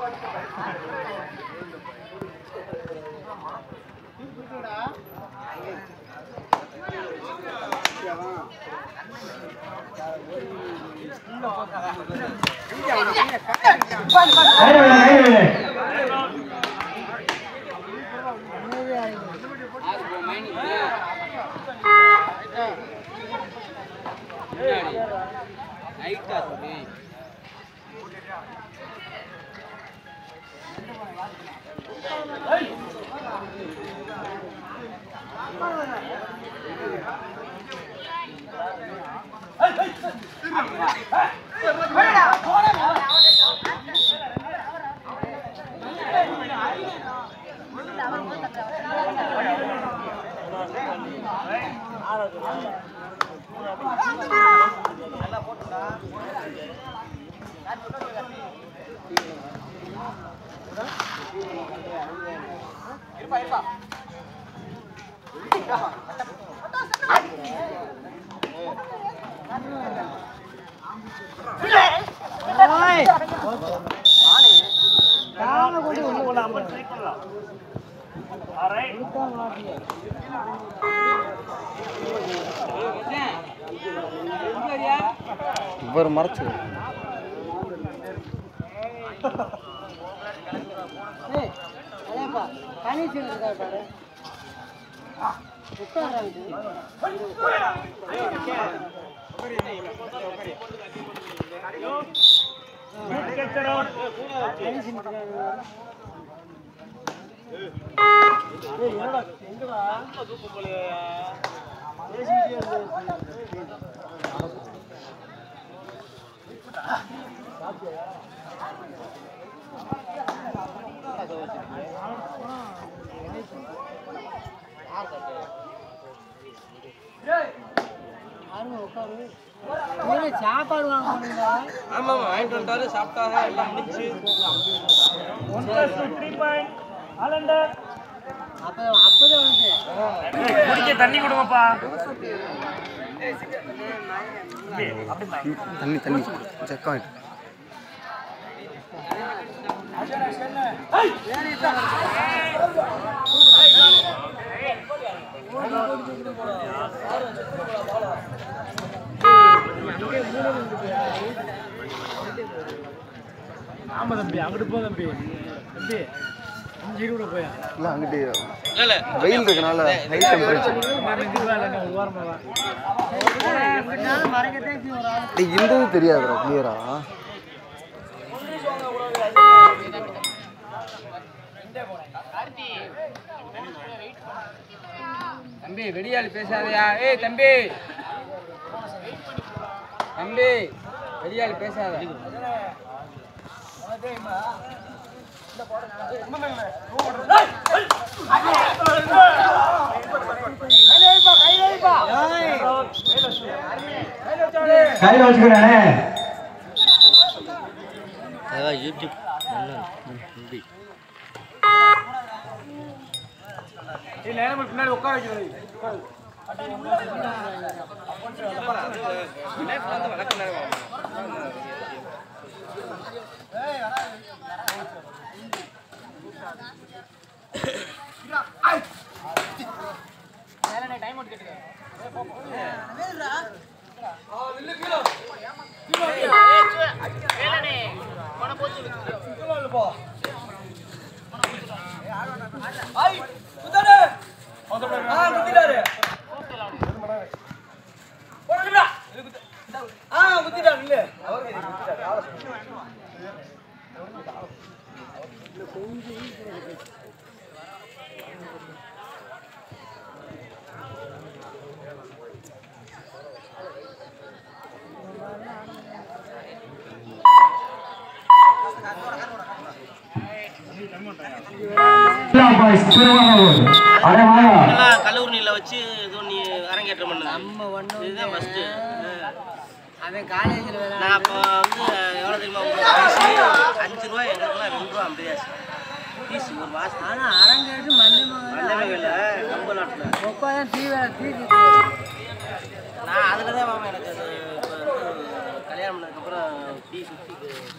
இவர் மறைச்சு சாப்பாடு வாங்க போனீங்களா ஆமா ஆமா வாங்கிட்டு வந்துட்டாரு சாப்பிட்டாங்க எல்லாம் முடிச்சு அப்ப அப்பதான் வந்து தண்ணி தண்ணி செக்கம் ஆயிட்டு ஆமா தம்பி அங்கிட்டு போ தம்பி தம்பி அஞ்சு இருபது போயா இல்லை அங்கிட்டு இல்ல இல்ல வெயில் இருக்கனால ஹை டெம்பரேச்சர் ஒரு வாரமா வா டேய் இந்த இது தெரியாதுடா கிளியரா தம்பி வெடியாள் பேசாதயா ஏய் தம்பி தம்பி வெடியாள் பேசாத கையில் வச்சுக்கிறேன் யூடியூப் ஹிந்தி பின்னாடி உட்கார வைக்கிறது அடே வாங்க எல்லாம் கல்லூரி நீல வச்சு இது நீ அரங்கேற்றம் பண்ணது நம்ம ஒண்ணு இதுதான் ஃபர்ஸ்ட் அவன் காலேஜில் வேற நான் அப்போ வந்து எவ்வளோ தெரியுமா உங்களுக்கு ஃபீஸ் அஞ்சு ரூபா எங்களுக்குலாம் ரெண்டு ரூபா ஐம்பது ஆச்சு ஃபீஸ் ஒரு மாதம் ஆனா அரங்கேட்டு மல்லி வந்தவே இல்லை நம்ம நாட்டில் முப்பதாயிரம் டீ வேற டீ நான் அதில் தான் மாமா எனக்கு அது இப்போ வந்து கல்யாணம் பண்ணதுக்கப்புறம் டீ சுற்றி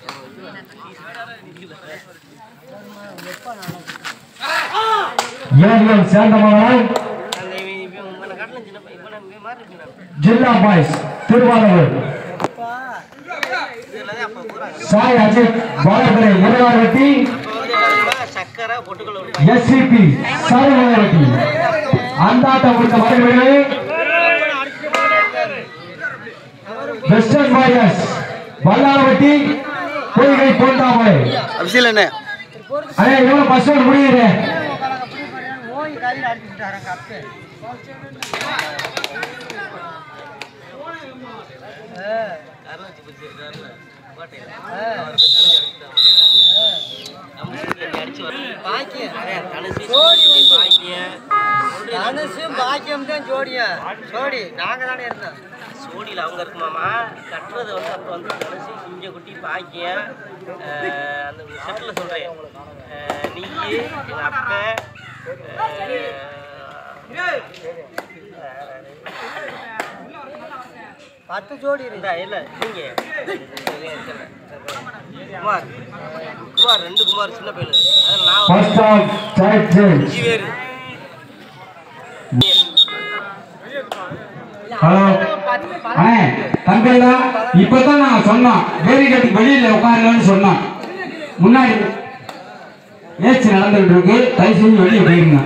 ஏவிஎம் சேந்தமங்கலம் அந்த இவன் இப்போ உங்களை காட்டிலும் சின்ன பையன் இப்போ நான் மாறி இருக்கேன் ஜில்லா பாய்ஸ் திருவாரூர் இதில் தான் அப்போ பூரா சாய் அஜித் பாலபுரை இருவாரட்டி சக்கரை பொட்டுக்கல் ஒரு எஸ்சிபி சாய்வாரட்டி அந்தாட்டம் கொடுத்த மறுபடியே வெஸ்டர்ன் வாரியர்ஸ் வல்லாரவட்டி பொய்கை போட்டாமை அபிஷேல் என்ன அடே இவ்வளவு பஸ் முடியுது கருணாச்சி பிடிச்சிருக்காருல்ல கோட்டையில் அடிச்சு பாக்கியம் தனுசு பாக்கியம் தனுஷும் பாக்கியம் தான் ஜோடியா ஜோடி நாங்க தானே இருந்தோம் சோடியில் அவங்க இருக்குமாமா கட்டுறது வந்து அப்போ வந்து தனுசு சிங்க குட்டி பாக்கியம் அஹ் அந்த செட்டில் சொல்கிறேன் நீ எங்கள் அப்பா பத்து ஜோடி இருக்கு இல்லை இல்லை நீங்கள் குமார் குமார் ரெண்டு குமார் சின்ன பையன் அதில் நான் ஒரு ஃபர்ஸ்ட் ஆஃப் டைட் சேஞ்ச் அஞ்சு பேர் ஹலோ அண்ணே தம்பிடா இப்பதான் நான் சொன்னோம் பேரிகேட்டுக்கு வெளியில உட்காருங்கன்னு சொன்னோம் முன்னாடி ஏச்சு நடந்துகிட்டு இருக்கு தயவு செஞ்சு வெளியே போயிருங்க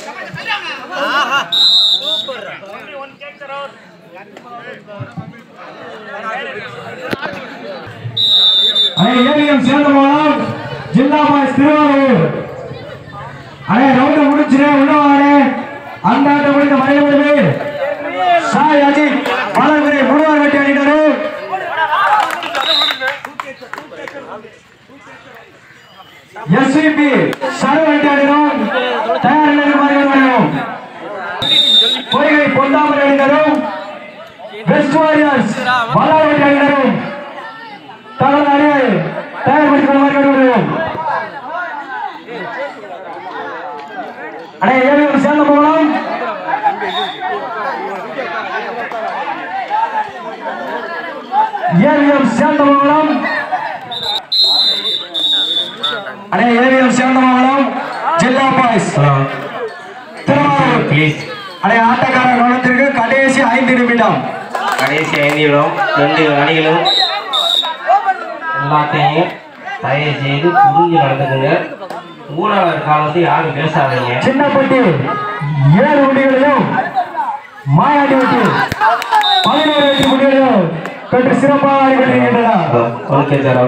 அண்ணே ஏவிஎம் சேந்தமங்கலம் ஜில்லா பாய்ஸ் திருவாரூர் அண்ணே ரவுண்ட் முடிச்சிரு உள்ள வாடே அந்த ஆட்டம் முடிந்த மறைமுடிவு சாய் அஜித் வளர்முறை முழுவார் வெட்டி அணியினரும் எஸ்விபி சர்வ வெட்டி அணியினரும் தயார் நிலையில் வருகிறோம் பொய்கை பொந்தாமரை அணியினரும் வெஸ்ட் வாரியர்ஸ் வளர் வெட்டி அணியினரும் தகவல் அணியை தயார்படுத்திக் கொள்ளுமாறு கேட்டுக்கொள்கிறோம் அண்ணே ஏவிஎம் சேர்ந்த போகலாம் ஏவிஎம் சேர்ந்தமங்கலம் அண்ணே ஏவிஎம் சேர்ந்தமங்கலம் ஜில்லா பாய்ஸ் திருவாரூர் ப்ளீஸ் அண்ணே ஆட்டக்கார கவனத்திற்கு கடைசி ஐந்து நிமிடம் கடைசி ஐந்து நிமிடம் ரெண்டு அணிகளும் எல்லாத்தையும் தயவு செய்து புரிஞ்சு நடந்துக்குங்க ஊழலர் காலத்து யாரும் பேசாதீங்க சின்னப்பட்டி ஏழு வண்டிகளையும் மாயாண்டி வட்டி பதினோரு வெற்றி புள்ளிகளையும் பெற்று சிறப்பாக ஆடிக்கொண்டிருக்கின்றன ஓகே சார்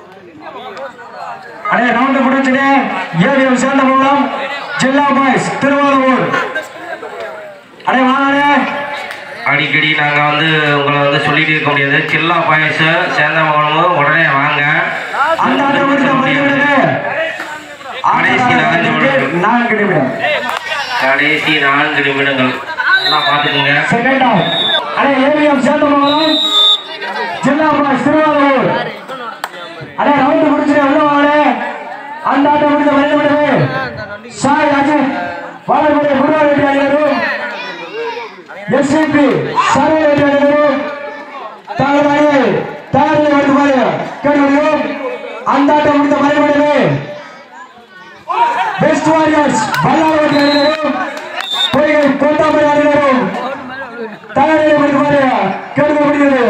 அடே ரவுண்டு முடிஞ்சுடு ஏவிஎம் சேர்ந்த மூலம் ஜில்லா பாய்ஸ் திருவாரூர் அடே வாங்க அடிக்கடி நாங்கள் வந்து உங்களை வந்து சொல்லிட்டு இருக்க முடியாது சில்லா பாயச சேந்தமங்கலமும் உடனே வாங்க அந்த ஆட்டம் முடிந்த முடிகிறது கடைசி நான்கு நிமிடம். நான்கு நிமிடம் கடைசி நான்கு நிமிடங்கள் எல்லாம் பார்த்துக்குங்க செகண்ட் ஆஃப் அடே ஏவிஎம் சேர்ந்த மூலம் ஜில்லா பாய்ஸ் திருவாரூர் அடே ரவுண்டு முடிச்சுட்டு உள்ள வாங்க அந்த ஆட்டம் முடிந்த மறைமுடிவு சாய் அஜித் வளர்முறை முருகன் ரெட்டி அணியினரும் எஸ்சிபி சர்வே ரெட்டி அணியினரும் தங்கள் அணியை தயாரில் வருமாறு கேட்டுக்கொள்கிறோம் அந்த ஆட்டம் முடிந்த மறைமுடிவு பெஸ்ட் வாரியர்ஸ் பல்லாறு வெட்டி அணியினரும் பொய்கை கோட்டாமரை அணியினரும் தயாரில் வருமாறு கேட்டுக்கொள்ளப்படுகிறது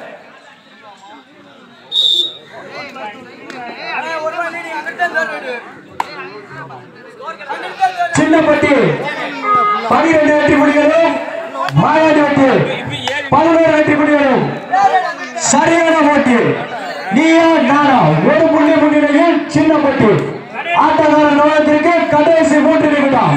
சின்னப்பட்டி பனிரெண்டு வெற்றி புலிகளும் மாயாண்டி வெட்டி பதினோரு வெற்றி புலிகளும் சரியான போட்டி நீயா நானா ஒரு புள்ளி முன்னிலையில் சின்னப்பட்டி ஆட்டக்கார நோயத்திற்கு கடைசி மூன்று நிமிடம்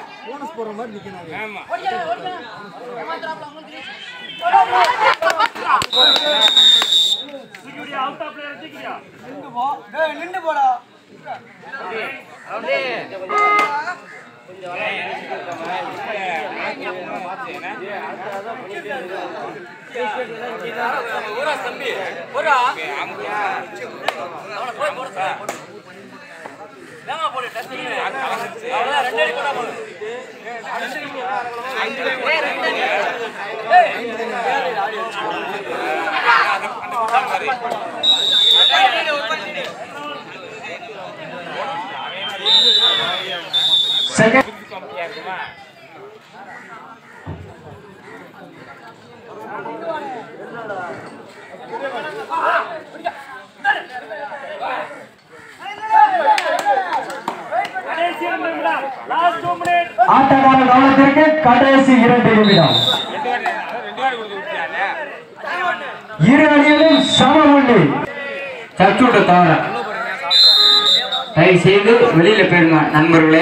நின்று போடா செகண்ட் ஆட்டக்காரர் கவனத்திற்கு கடைசி இரண்டு நிமிடம் இரு அணியிலும் சமமுள்ளி சர்ச்சூட்டை தவிர தயவு செய்து வெளியில போயிருங்க நண்பர்களே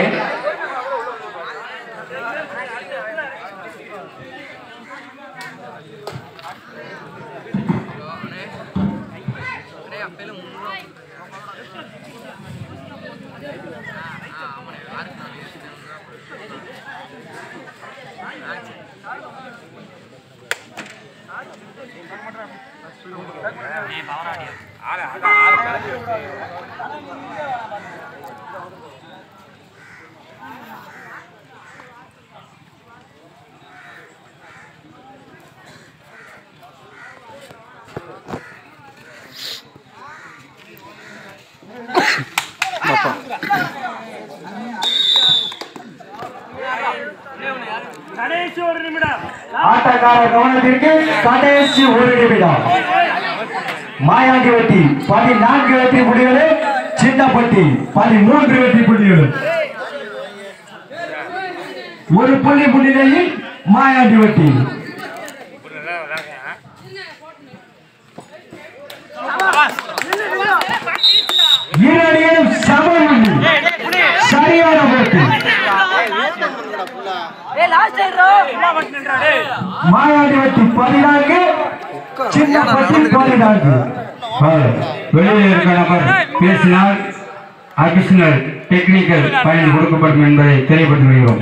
கடைசி ஒரு நிமிடம் ஆட்டக்காரர் கவனத்திற்கு கடைசி ஒரு நிமிடம் மாயாண்டி வெட்டி பதினான்கு வெற்றி புள்ளிகள் சின்னப்பட்டி பதிமூன்று வெற்றி புள்ளிகள் ஒரு புள்ளி புள்ளிகளில் மாயாண்டி வெட்டி இரடியும் சமம் சரியான போட்டு மாயாண்டி வெட்டி பதினான்கு சின்னப்பட்டி பதினான்கு வெளியில் இருக்க நபர் பேசினால் அடிஷனல் டெக்னிக்கல் பயன் கொடுக்கப்படும் என்பதை தெரியப்படுத்தி வருகிறோம்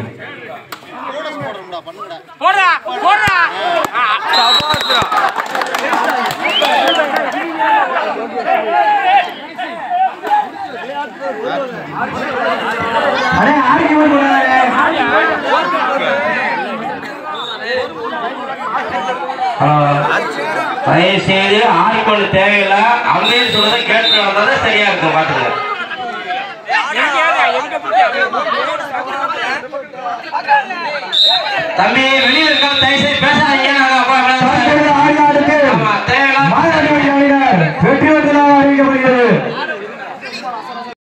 அடே ஆர்கியூமெண்ட் தயவு செய்து ஆட்கள் தேவையில்லை அவங்க சொல்றதை கேட்டு வந்தா சரியா இருக்கும் பாத்துங்க தம்பி வெளியே